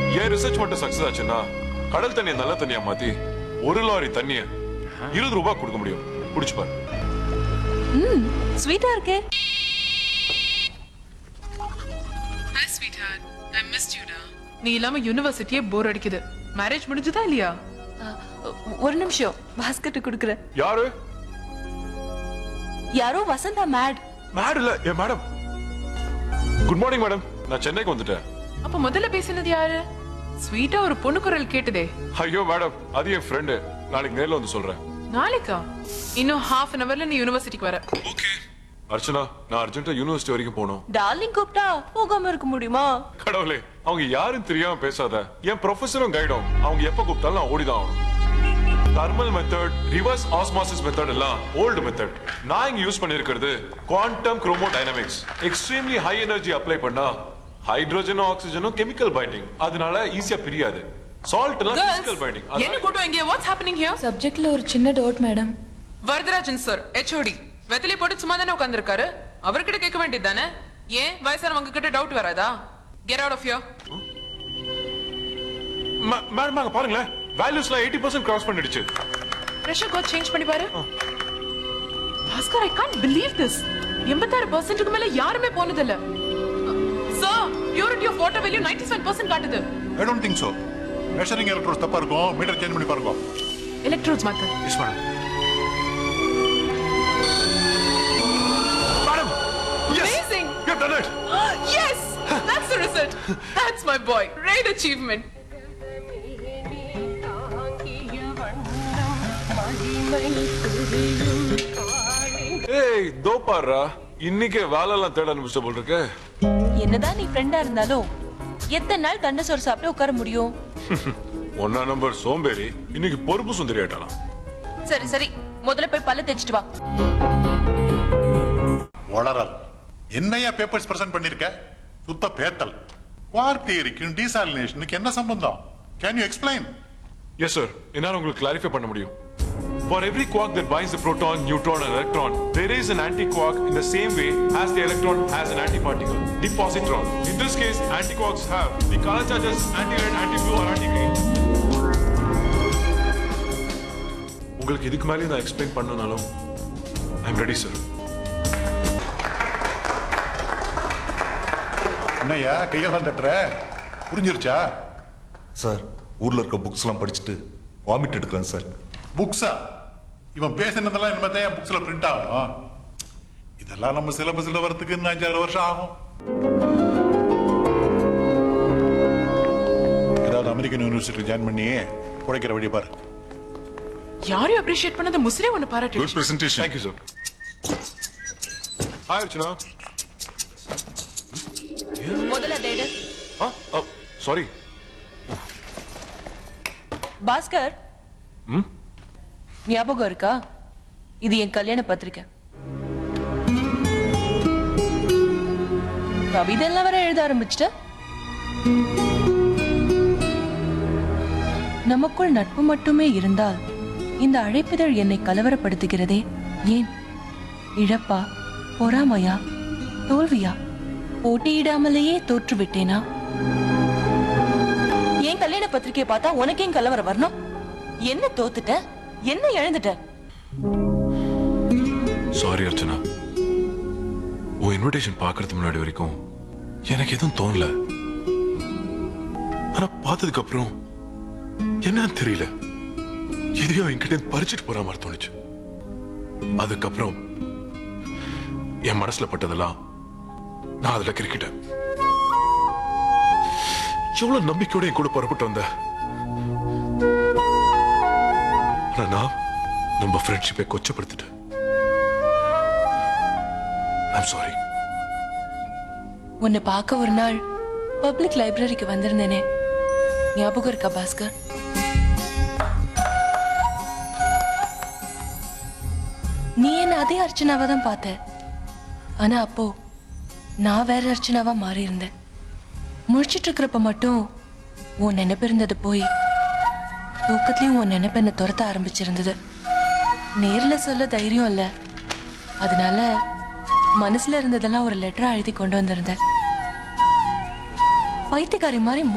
என் research மட்டும் success ஆச்சுன்னா கடல் தண்ணியை நல்ல தண்ணியா மாத்தி ஒரு லாரி தண்ணிய இருபது ரூபாய் கொடுக்க முடியும் குடிச்சு பாரு ம் ஸ்வீட்டா இருக்கே Hi, sweetheart. I missed you, da. நீ இல்லாம யூனிவர்சிட்டியே போர் அடிக்குது மேரேஜ் முடிஞ்சதா இல்லையா அ, ஒரு நிமிஷம் பாஸ்கெட் குடுக்குறேன் யாரு யாரோ வசந்தா மேட் மேடம் இல்ல என் மேடம் குட் மார்னிங் மேடம் நான் சென்னைக்கு வந்துட்டேன் அப்ப முதல்ல பேசினது யாரு ஸ்வீட்டா ஒரு பொண்ணு குரல் கேட்டதே ஐயோ மேடம் அது என் ஃப்ரெண்டு நாளைக்கு நேர்ல வந்து சொல்றேன் நாளைக்கா இன்னும் ஹாஃப் அன் அவர்ல நீ யூனிவர்சிட்டிக்கு வர ஓகே அர்ச்சனா நான் அர்ஜென்ட்டா யூனிவர்சிட்டி வரைக்கும் போகணும் டார்லிங் கூப்பிட்டா போகாம இருக்க முடியுமா கடவுளே அவங்க யாரும் தெரியாம பேசாத என் ப்ரொஃபஸரும் கைடும் அவங்க எப்ப கூப்பிட்டாலும் நான் ஓடிதான் ஆகணும் thermal method reverse osmosis method எல்லாம் ஓல்டு மெத்தட் நான் இங்க யூஸ் பண்ணிருக்கிறது quantum chromodynamics extremely high energy apply பண்ணா ஹைட்ரோஜனும் ஆக்சிஜனும் கெமிக்கல் பைண்டிங் அதனால ஈஸியா பிரியாது சால்ட் எல்லாம் Girls, பிசிக்கல் பைண்டிங் என்ன கூட்டம் இங்க வாட்ஸ் ஹேப்பனிங் ஹியர் சப்ஜெக்ட்ல ஒரு சின்ன doubt madam Varadarajan sir HOD வெத்தலை போட்டு சும்மா தானே உட்கார்ந்திருக்காரு அவர்கிட்ட கேட்க வேண்டியது தானே ஏன் வயசானவங்க கிட்ட டவுட் வராதா get out of you madam அங்க பாருங்களேன் வேல்யூஸ்லாம் எயிட்டி பர்சன்ட் கிராஸ் பண்ணிடுச்சு ப்ரெஷர் கோட் சேஞ்ச் பண்ணி பாரு Bhaskar I can't believe this எண்பத்தாறு பர்சன்ட்டுக்கு மேல யாருமே போனதில்ல sir purity of water value ninety seven percent காட்டுது I don't think so measuring electrodes தப்பா இருக்கும் மீட்டர் சேஞ்ச் பண்ணி பாருங்க எலக்ட்ரோட்ஸ் மாத்த yes madam madam Amazing! You done it yes that's the result that's my boy great achievement ஏய் தோ பாருடா இன்னைக்கே வேலைலாம் தேட ஆரம்பிச்ச போல் இருக்கு என்னதான் நீ ஃப்ரெண்டா இருந்தாலும் எத்தனை நாள் தண்டை சோறு சாப்பிட்டு உட்கார முடியும் ஒன்னா நம்பர் சோம்பேறி இன்னைக்கு பொறுப்பு சுந்தரி ஆயிட்டாலாம் சரி சரி முதல்ல போய் பல்ல தேய்ச்சிட்டு வா வளரல் என்னையா பேப்பர்ஸ் பிரசன்ட் பண்ணிருக்க சுத்த பேத்தல் குவார்க் தியரிக்கும் டீசாலினேஷனுக்கு என்ன சம்பந்தம் can you explain yes sir என்னால உங்களுக்கு கிளாரிஃபை பண்ண முடியும் For every quark that binds the proton, neutron, and electron, there is an antiquark in the same way as the electron has an antiparticle, the positron. In this case, antiquarks have the color charges anti-red, anti-blue, or anti-green. உங்களுக்கு இதுக்கு மேலே நான் explain பண்ணனாலும் I am ready sir என்னய்யா கையெல்லாம் தட்டுற புரிஞ்சிருச்சா sir ஊர்ல இருக்க புக்ஸ் எல்லாம் படிச்சுட்டு வாமிட் எடுக்கிறேன் சார் புக்ஸா இவன் பேசினதெல்லாம் இனிமே தான் புக்ஸ்ல பிரிண்ட் ஆகும் இதெல்லாம் நம்ம சிலபஸ்ல வரதுக்கு இன்னும் அஞ்சாறு வருஷம் ஆகும் ஏதாவது அமெரிக்கன் யூனிவர்சிட்டி ஜாயின் பண்ணி உழைக்கிற வழி பாரு யாரையும் அப்ரிஷியேட் பண்ணத முஸ்லிம் ஒன்னு பாராட்டு good presentation thank you sir hi Archana முதல்ல தேடு ஆ சாரி பாஸ்கர் ஞாபகம் இருக்கா இது என் கல்யாண பத்திரிக்கை கவிதை எல்லாம் வர எழுத ஆரம்பிச்சிட்ட நமக்குள் நட்பு மட்டுமே இருந்தால் இந்த அழைப்பிதழ் என்னை கலவரப்படுத்துகிறதே ஏன் இழப்பா பொறாமையா தோல்வியா போட்டியிடாமலேயே தோற்றுவிட்டேனா என் கல்யாண பத்திரிக்கையை பார்த்தா உனக்கு ஏன் கலவரம் வரணும் என்ன தோத்துட்ட என்ன இழந்துட்ட சாரி அர்ச்சனா உன் இன்விடேஷன் பார்க்கறதுக்கு முன்னாடி வரைக்கும் எனக்கு எதுவும் தோணல ஆனா பார்த்ததுக்கு அப்புறம் என்னன்னு தெரியல எதையோ என்கிட்ட இருந்து பறிச்சுட்டு போற மாதிரி தோணுச்சு அதுக்கப்புறம் என் மனசுல பட்டதெல்லாம் நான் அதுல கிரிக்கிட்டேன் எவ்வளவு நம்பிக்கையோட என் கூட புறப்பட்டு வந்த ஆனா நான் நம்ம ஃப்ரெண்ட்ஷிப்பை கொச்சப்படுத்திட்டேன் ஐம் சாரி உன்னை பார்க்க ஒரு நாள் பப்ளிக் லைப்ரரிக்கு வந்திருந்தேனே ஞாபகம் இருக்கா பாஸ்கர் நீ என்ன அதே அர்ச்சனாவா தான் பார்த்த ஆனா அப்போ நான் வேற அர்ச்சனாவா மாறி இருந்தேன் முழிச்சிட்டு இருக்கிறப்ப மட்டும் உன் நினைப்பு இருந்தது போய் தூக்கத்துலயும் உன் நினைப்பு என்ன துரத்த ஆரம்பிச்சிருந்தது நேர்ல சொல்ல தைரியம் இல்ல அதனால மனசுல இருந்ததெல்லாம் ஒரு லெட்டரா எழுதி கொண்டு வந்திருந்தேன் பைத்தியக்காரி மாதிரி